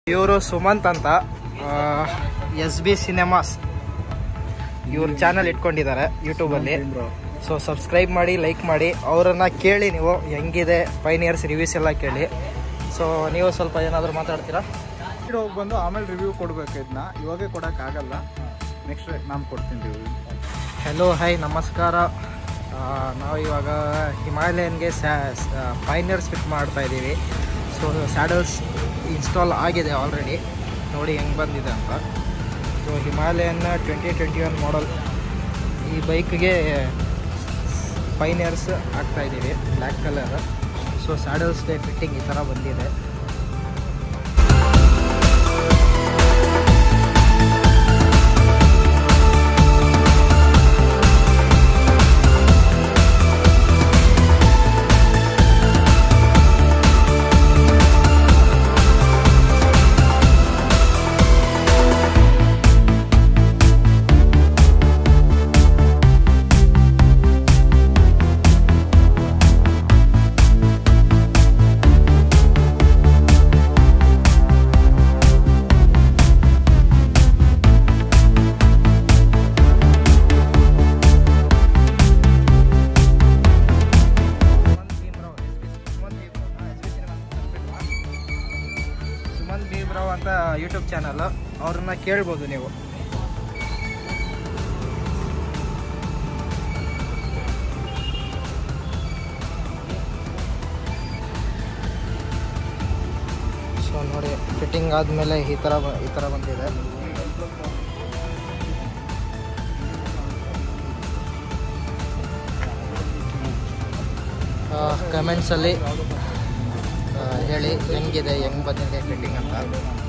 ಇವರು ಸುಮಂತ್ ಅಂತ S B cinemas ಇವ್ರ ಚಾನಲ್ ಇಟ್ಕೊಂಡಿದ್ದಾರೆ ಯೂಟ್ಯೂಬಲ್ಲಿ ಸೊ ಸಬ್ಸ್ಕ್ರೈಬ್ ಮಾಡಿ ಲೈಕ್ ಮಾಡಿ ಅವರನ್ನು ಕೇಳಿ ನೀವು ಹೆಂಗಿದೆ ಫೈನ್ ಇಯರ್ಸ್ ರಿವ್ಯೂಸ್ ಎಲ್ಲ ಕೇಳಿ ಸೊ ನೀವು ಸ್ವಲ್ಪ ಏನಾದರೂ ಮಾತಾಡ್ತೀರಾ ಹೋಗಿ ಬಂದು ಆಮೇಲೆ ರಿವ್ಯೂ ಕೊಡ್ಬೇಕು ಇದನ್ನ ಇವಾಗೇ ಕೊಡೋಕ್ಕಾಗಲ್ಲ ನೆಕ್ಸ್ಟ್ ನಾನು ಕೊಡ್ತೀನಿ ರಿವ್ಯೂ ಹಲೋ ಹಾಯ್ ನಮಸ್ಕಾರ ಆ, ನಾವು ಇವಾಗ ಹಿಮಾಲಯನ್ಗೆ ಸ್ಯಾ ಫೈನ್ ಇಯರ್ಸ್ ಫಿಟ್ ಮಾಡ್ತಾ ಇದ್ದೀವಿ ಸೊ ಸ್ಯಾಡಲ್ಸ್ ಇನ್ಸ್ಟಾಲ್ ಆಗಿದೆ ಆಲ್ರೆಡಿ ನೋಡಿ ಹೆಂಗೆ ಬಂದಿದೆ ಅಂತ so Himalayan twenty twenty one model ಈ ಬೈಕ್ಗೆ ಫೈನ್ ಇಯರ್ಸ್ ಆಗ್ತಾ ಇದ್ದೀವಿ ಬ್ಲ್ಯಾಕ್ ಕಲರ್ ಸೊ ಸ್ಯಾಡಲ್ಸ್ಗೆ ಫಿಟ್ಟಿಂಗ್ ಈ ಥರ ಬಂದಿದೆ ಸುಮಂತ್ ಭೀಮ್ರಾವ್ ಅಂತ ಯೂಟ್ಯೂಬ್ ಚಾನಲ್ ಅವ್ರನ್ನ ಕೇಳ್ಬೋದು ನೀವು ಸೊ ನೋಡಿ ಫಿಟ್ಟಿಂಗ್ ಆದಮೇಲೆ ಈ ಥರ ಬ- ಈ ಥರ ಬಂದಿದೆ ಕಮೆಂಟ್ಸಲ್ಲಿ ಹೇಳಿ ಹೆಂಗಿದೆ ಹೆಂಗೆ ಬಂದಿದೆ ಫಿಟ್ಟಿಂಗ್ ಅಂತ